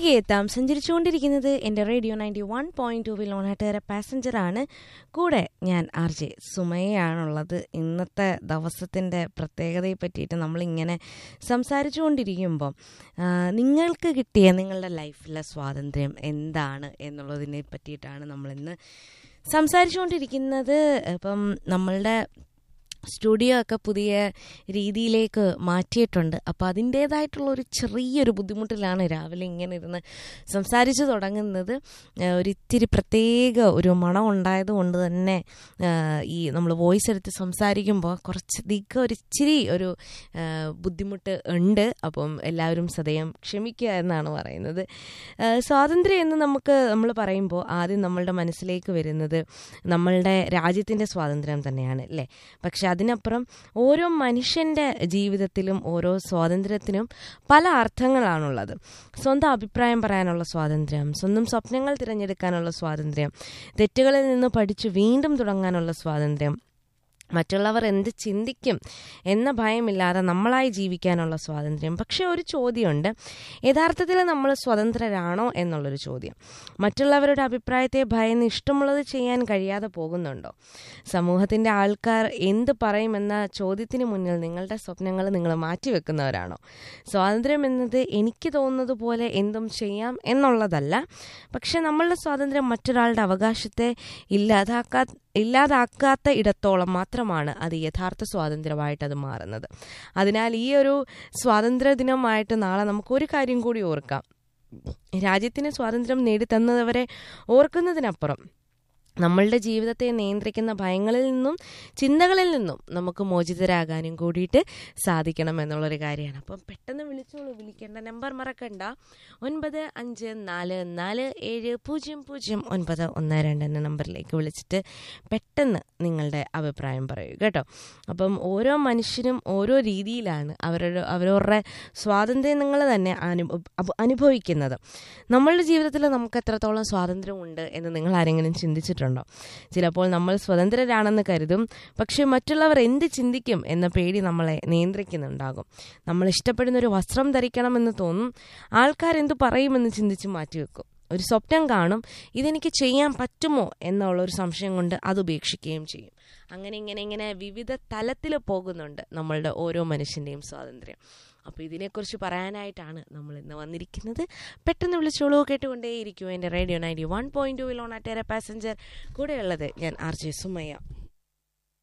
തിരികെ എത്താം സഞ്ചരിച്ചുകൊണ്ടിരിക്കുന്നത് എൻ്റെ റേഡിയോ നയൻറ്റി വൺ പോയിൻറ്റ് ടൂവിൽ ഓണാട്ടുകാര പാസഞ്ചറാണ് കൂടെ ഞാൻ ആർ ജെ സുമയാണുള്ളത് ഇന്നത്തെ ദിവസത്തിൻ്റെ പ്രത്യേകതയെ പറ്റിയിട്ട് നമ്മളിങ്ങനെ സംസാരിച്ചുകൊണ്ടിരിക്കുമ്പോൾ നിങ്ങൾക്ക് കിട്ടിയ നിങ്ങളുടെ ലൈഫിലെ സ്വാതന്ത്ര്യം എന്താണ് എന്നുള്ളതിനെ പറ്റിയിട്ടാണ് നമ്മളിന്ന് സംസാരിച്ചുകൊണ്ടിരിക്കുന്നത് ഇപ്പം നമ്മളുടെ സ്റ്റുഡിയോ ഒക്കെ പുതിയ രീതിയിലേക്ക് മാറ്റിയിട്ടുണ്ട് അപ്പോൾ അതിൻ്റേതായിട്ടുള്ള ഒരു ചെറിയൊരു ബുദ്ധിമുട്ടിലാണ് രാവിലെ ഇങ്ങനെ ഇരുന്ന് സംസാരിച്ച് തുടങ്ങുന്നത് ആ, ഒരു ഇത്തിരി പ്രത്യേക ഒരു മണം ഉണ്ടായത് കൊണ്ട് തന്നെ ആ, ഈ നമ്മൾ വോയിസ് എടുത്ത് സംസാരിക്കുമ്പോൾ കുറച്ച് അധികം ഒരു ഇച്ചിരി ഒരു ആ, ബുദ്ധിമുട്ട് ഉണ്ട് അപ്പം എല്ലാവരും സദയം ക്ഷമിക്കുക എന്നാണ് പറയുന്നത് ആ, സ്വാതന്ത്ര്യം എന്ന് നമുക്ക് നമ്മൾ പറയുമ്പോൾ ആദ്യം നമ്മളുടെ മനസ്സിലേക്ക് വരുന്നത് നമ്മളുടെ രാജ്യത്തിൻ്റെ സ്വാതന്ത്ര്യം തന്നെയാണ് അല്ലേ പക്ഷെ അതിനപ്പുറം ഓരോ മനുഷ്യൻ്റെ ജീവിതത്തിലും ഓരോ സ്വാതന്ത്ര്യത്തിനും പല അർത്ഥങ്ങളാണുള്ളത് സ്വന്തം അഭിപ്രായം പറയാനുള്ള സ്വാതന്ത്ര്യം സ്വന്തം സ്വപ്നങ്ങൾ തിരഞ്ഞെടുക്കാനുള്ള സ്വാതന്ത്ര്യം തെറ്റുകളിൽ നിന്ന് പഠിച്ചു വീണ്ടും തുടങ്ങാനുള്ള സ്വാതന്ത്ര്യം മറ്റുള്ളവർ എന്ത് ചിന്തിക്കും എന്ന ഭയമില്ലാതെ നമ്മളായി ജീവിക്കാനുള്ള സ്വാതന്ത്ര്യം പക്ഷെ ഒരു ചോദ്യമുണ്ട് യഥാർത്ഥത്തിൽ നമ്മൾ സ്വതന്ത്രരാണോ എന്നുള്ളൊരു ചോദ്യം മറ്റുള്ളവരുടെ അഭിപ്രായത്തെ ഭയന്ന് ഇഷ്ടമുള്ളത് ചെയ്യാൻ കഴിയാതെ പോകുന്നുണ്ടോ സമൂഹത്തിൻ്റെ ആൾക്കാർ എന്ത് പറയുമെന്ന ചോദ്യത്തിന് മുന്നിൽ നിങ്ങളുടെ സ്വപ്നങ്ങൾ നിങ്ങൾ മാറ്റിവെക്കുന്നവരാണോ സ്വാതന്ത്ര്യം എന്നത് എനിക്ക് തോന്നുന്നത് പോലെ എന്തും ചെയ്യാം എന്നുള്ളതല്ല പക്ഷെ നമ്മളുടെ സ്വാതന്ത്ര്യം മറ്റൊരാളുടെ അവകാശത്തെ ഇല്ലാതാക്കാ ഇല്ലാതാക്കാത്ത ഇടത്തോളം മാത്രമാണ് അത് യഥാർത്ഥ സ്വാതന്ത്ര്യമായിട്ട് അത് മാറുന്നത് അതിനാൽ ഈ ഒരു സ്വാതന്ത്ര്യ ദിനമായിട്ട് നാളെ നമുക്ക് ഒരു കാര്യം കൂടി ഓർക്കാം രാജ്യത്തിന് സ്വാതന്ത്ര്യം നേടിത്തന്നവരെ ഓർക്കുന്നതിനപ്പുറം നമ്മളുടെ ജീവിതത്തെ നിയന്ത്രിക്കുന്ന ഭയങ്ങളിൽ നിന്നും ചിന്തകളിൽ നിന്നും നമുക്ക് മോചിതരാകാനും കൂടിയിട്ട് സാധിക്കണം എന്നുള്ളൊരു കാര്യമാണ് അപ്പം പെട്ടെന്ന് വിളിച്ചോളൂ വിളിക്കേണ്ട നമ്പർ മറക്കണ്ട ഒൻപത് അഞ്ച് നാല് നാല് ഏഴ് പൂജ്യം പൂജ്യം ഒൻപത് ഒന്ന് രണ്ട് എന്ന നമ്പറിലേക്ക് വിളിച്ചിട്ട് പെട്ടെന്ന് നിങ്ങളുടെ അഭിപ്രായം പറയൂ കേട്ടോ അപ്പം ഓരോ മനുഷ്യനും ഓരോ രീതിയിലാണ് അവരുടെ അവരവരുടെ സ്വാതന്ത്ര്യങ്ങൾ തന്നെ അനുഭ അഭ- അനുഭവിക്കുന്നത് നമ്മളുടെ ജീവിതത്തിൽ നമുക്ക് എത്രത്തോളം സ്വാതന്ത്ര്യമുണ്ട് എന്ന് നിങ്ങൾ ആരെങ്കിലും ചിന്തിച്ചിട്ടുണ്ടോ ചിലപ്പോൾ നമ്മൾ സ്വതന്ത്രരാണെന്ന് കരുതും പക്ഷെ മറ്റുള്ളവർ എന്ത് ചിന്തിക്കും എന്ന പേടി നമ്മളെ നിയന്ത്രിക്കുന്നുണ്ടാകും നമ്മൾ ഇഷ്ടപ്പെടുന്ന ഒരു വസ്ത്രം ധരിക്കണമെന്ന് തോന്നും ആൾക്കാരെന്ത് പറയുമെന്ന് ചിന്തിച്ച് മാറ്റിവെക്കും ഒരു സ്വപ്നം കാണും ഇതെനിക്ക് ചെയ്യാൻ പറ്റുമോ എന്നുള്ള ഒരു സംശയം കൊണ്ട് അത് ഉപേക്ഷിക്കുകയും ചെയ്യും അങ്ങനെ ഇങ്ങനെ ഇങ്ങനെ വിവിധ തലത്തിൽ പോകുന്നുണ്ട് നമ്മളുടെ ഓരോ മനുഷ്യൻ്റെയും സ്വാതന്ത്ര്യം അപ്പോൾ ഇതിനെക്കുറിച്ച് പറയാനായിട്ടാണ് നമ്മൾ ഇന്ന് വന്നിരിക്കുന്നത് പെട്ടെന്ന് വിളിച്ചോളൂ കേട്ടുകൊണ്ടേയിരിക്കും എൻ്റെ radio ninety one point two വിലോണാറ്റേറെ പാസഞ്ചർ കൂടെയുള്ളത് ഞാൻ ആർ ജെ സുമയ്യ